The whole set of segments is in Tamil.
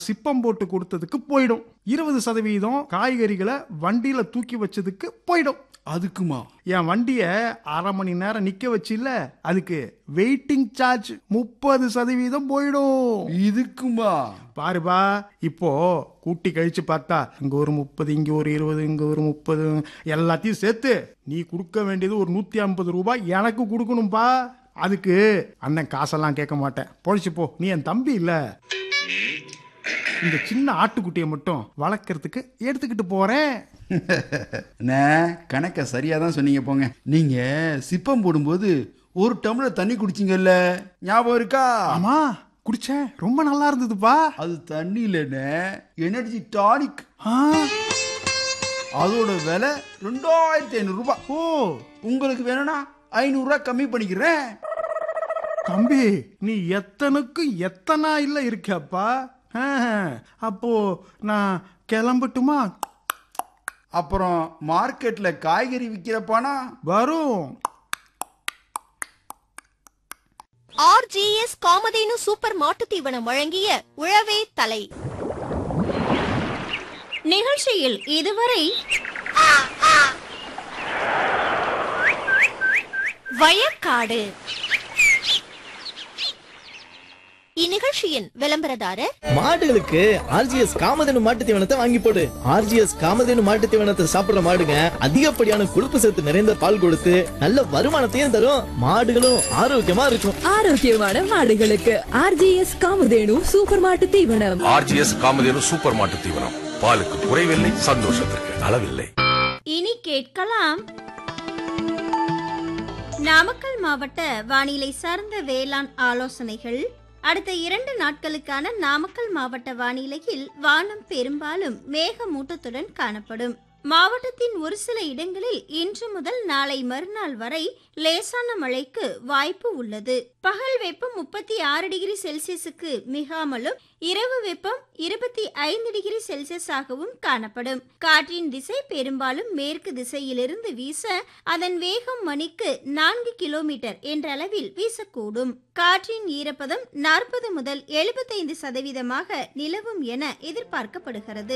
சிப்பம் போட்டு கொடுத்ததுக்கு போயிடும் இருபது சதவீதம் காய்கறிகளை வண்டியில தூக்கி வச்சதுக்கு போயிடும் அதுக்குமா என் வண்டிய அரை மணி நேரம் நிக்க வச்சில்ல அதுக்கு வெயிட்டிங் சார்ஜ் முப்பது சதவீதம் போயிடும் இதுக்குமா பாருப்பா இப்போ கூட்டி கழிச்சு பார்த்தா இங்க ஒரு முப்பது இங்க ஒரு இருபது இங்க ஒரு முப்பது எல்லாத்தையும் சேர்த்து நீ கொடுக்க வேண்டியது ஒரு நூத்தி ஐம்பது ரூபாய் எனக்கு கொடுக்கணும்பா அதுக்கு அண்ணன் காசெல்லாம் கேட்க மாட்டேன் பொழிச்சு போ நீ என் தம்பி இல்ல இந்த சின்ன ஆட்டுக்குட்டியை மட்டும் வளர்க்கறதுக்கு எடுத்துக்கிட்டு போறேன் அண்ணே கணக்க சரியா தான் சொன்னீங்க போங்க நீங்க சிப்பம் போடும்போது ஒரு டம்ளர் தண்ணி குடிச்சிங்கல்ல ஞாபகம் இருக்கா ஆமா குடிச்சேன் ரொம்ப நல்லா இருந்ததுப்பா அது தண்ணி இல்லைண்ணே எனர்ஜி டானிக் ஆ, அதோட விலை ரெண்டாயிரத்தி ஐநூறு ரூபாய் ஓ உங்களுக்கு வேணும்னா ஐநூறு ரூபாய் கம்மி பண்ணிக்கிறேன் தம்பி நீ எத்தனுக்கு எத்தனா இல்ல இருக்கப்பா ஆ, அப்போ நான் கிளம்பட்டுமா அப்புறம் மார்க்கெட்ல காய்கறி விற்கிறப்பானா வரும் ஆர்ஜிஎஸ் காமதேனு சூப்பர் மாட்டுத் தீவனம் வழங்கிய உழவே தலை நிகழ்ச்சியில் இதுவரை வயக்காடு இந்நிகழ்ச்சியின் விளம்பரதாரர் மாடுகளுக்கு ஆர்ஜிஎஸ் காமதேனு மாட்டு தீவனத்தை வாங்கி போடு ஆர்ஜிஎஸ் காமதேனு மாட்டு தீவனத்தை சாப்பிடுற மாடுங்க அதிகப்படியான கொழுப்பு சத்து நிறைந்த பால் கொடுத்து நல்ல வருமானத்தையும் தரும் மாடுகளும் ஆரோக்கியமா இருக்கும் ஆரோக்கியமான மாடுகளுக்கு ஆர்ஜிஎஸ் காமதேனு சூப்பர் மாட்டு தீவனம் ஆர்ஜிஎஸ் காமதேனு சூப்பர் மாட்டு தீவனம் பாலுக்கு குறைவில்லை சந்தோஷத்திற்கு அளவில்லை இனி கேட்கலாம் நாமக்கல் மாவட்ட வானிலை சார்ந்த வேளாண் ஆலோசனைகள் அடுத்த இரண்டு நாட்களுக்கான நாமக்கல் மாவட்ட வானிலையில் வானம் பெரும்பாலும் மேகமூட்டத்துடன் காணப்படும் மாவட்டத்தின் ஒரு சில இடங்களில் இன்று முதல் நாளை மறுநாள் வரை லேசான மழைக்கு வாய்ப்பு உள்ளது பகல் வெப்பம் முப்பத்தி ஆறு டிகிரி செல்சியஸுக்கு மிகாமலும் இரவு வெப்பம் இருபத்தி ஐந்து டிகிரி செல்சியஸாகவும் காணப்படும் காற்றின் திசை பெரும்பாலும் மேற்கு திசையிலிருந்து வீச அதன் வேகம் மணிக்கு நான்கு கிலோமீட்டர் என்ற அளவில் வீசக்கூடும் காற்றின் ஈரப்பதம் நாற்பது முதல் எழுபத்தைந்து சதவீதமாக நிலவும் என எதிர்பார்க்கப்படுகிறது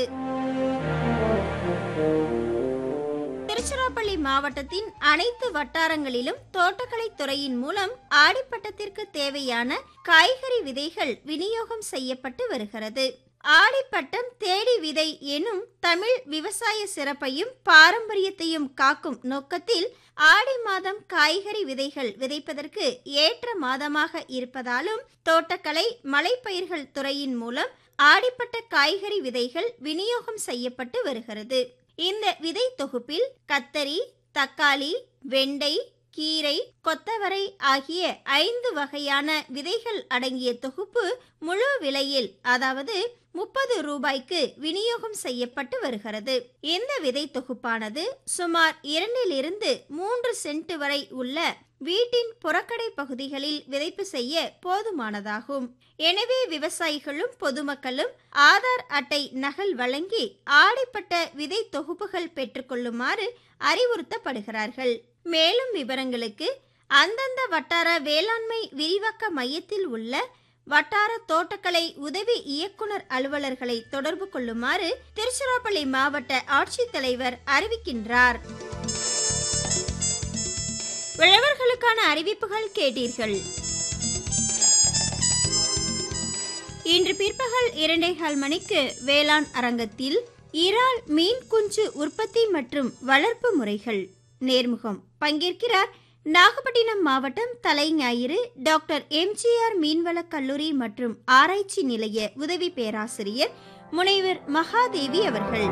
திருச்சிராப்பள்ளி மாவட்டத்தின் அனைத்து வட்டாரங்களிலும் தோட்டக்கலை துறையின் மூலம் ஆடிப்பட்டத்திற்கு தேவையான காய்கறி விதைகள் விநியோகம் செய்யப்பட்டு வருகிறது ஆடிப்பட்டம் தேடி விதை எனும் தமிழ் விவசாய சிறப்பையும் பாரம்பரியத்தையும் காக்கும் நோக்கத்தில் ஆடி மாதம் காய்கறி விதைகள் விதைப்பதற்கு ஏற்ற மாதமாக இருப்பதாலும் தோட்டக்கலை மலைப்பயிர்கள் துறையின் மூலம் ஆடிப்பட்ட காய்கறி விதைகள் விநியோகம் செய்யப்பட்டு வருகிறது இந்த விதை தொகுப்பில் கத்தரி தக்காளி வெண்டை கீரை கொத்தவரை ஆகிய ஐந்து வகையான விதைகள் அடங்கிய தொகுப்பு முழு விலையில் அதாவது முப்பது ரூபாய்க்கு விநியோகம் செய்யப்பட்டு வருகிறது இந்த விதை தொகுப்பானது சுமார் இரண்டிலிருந்து மூன்று சென்ட் வரை உள்ள வீட்டின் புறக்கடை பகுதிகளில் விதைப்பு செய்ய போதுமானதாகும் எனவே விவசாயிகளும் பொதுமக்களும் ஆதார் அட்டை நகல் வழங்கி ஆடிப்பட்ட விதை தொகுப்புகள் பெற்றுக்கொள்ளுமாறு அறிவுறுத்தப்படுகிறார்கள் மேலும் விவரங்களுக்கு அந்தந்த வட்டார வேளாண்மை விரிவாக்க மையத்தில் உள்ள வட்டார தோட்டக்கலை உதவி இயக்குனர் அலுவலர்களை தொடர்பு கொள்ளுமாறு திருச்சிராப்பள்ளி மாவட்ட ஆட்சித்தலைவர் அறிவிக்கின்றார் உழவர்களுக்கான அறிவிப்புகள் கேட்டீர்கள் இன்று பிற்பகல் இரண்டேகால் மணிக்கு வேளாண் அரங்கத்தில் இறால் மீன் குஞ்சு உற்பத்தி மற்றும் வளர்ப்பு முறைகள் நேர்முகம் பங்கேற்கிறார் நாகப்பட்டினம் மாவட்டம் தலைஞாயிறு டாக்டர் எம்ஜிஆர் மீன்வளக் கல்லூரி மற்றும் ஆராய்ச்சி நிலைய உதவி பேராசிரியர் முனைவர் மகாதேவி அவர்கள்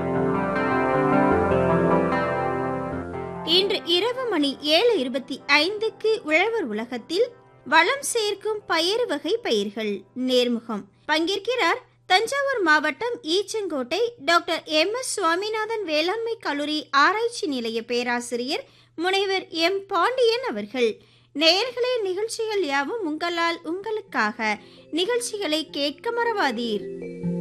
இன்று இரவு மணி ஏழு இருபத்தி ஐந்துக்கு உழவர் உலகத்தில் வளம் சேர்க்கும் பயறு வகை பயிர்கள் நேர்முகம் பங்கேற்கிறார் தஞ்சாவூர் மாவட்டம் Eachangottai doctor M S Swaminathan வேளாண்மை கல்லூரி ஆராய்ச்சி நிலைய பேராசிரியர் முனைவர் எம் பாண்டியன் அவர்கள் நேயர்களே நிகழ்ச்சிகள் யாவும் உங்களால் உங்களுக்காக நிகழ்ச்சிகளை கேட்க மறவாதீர்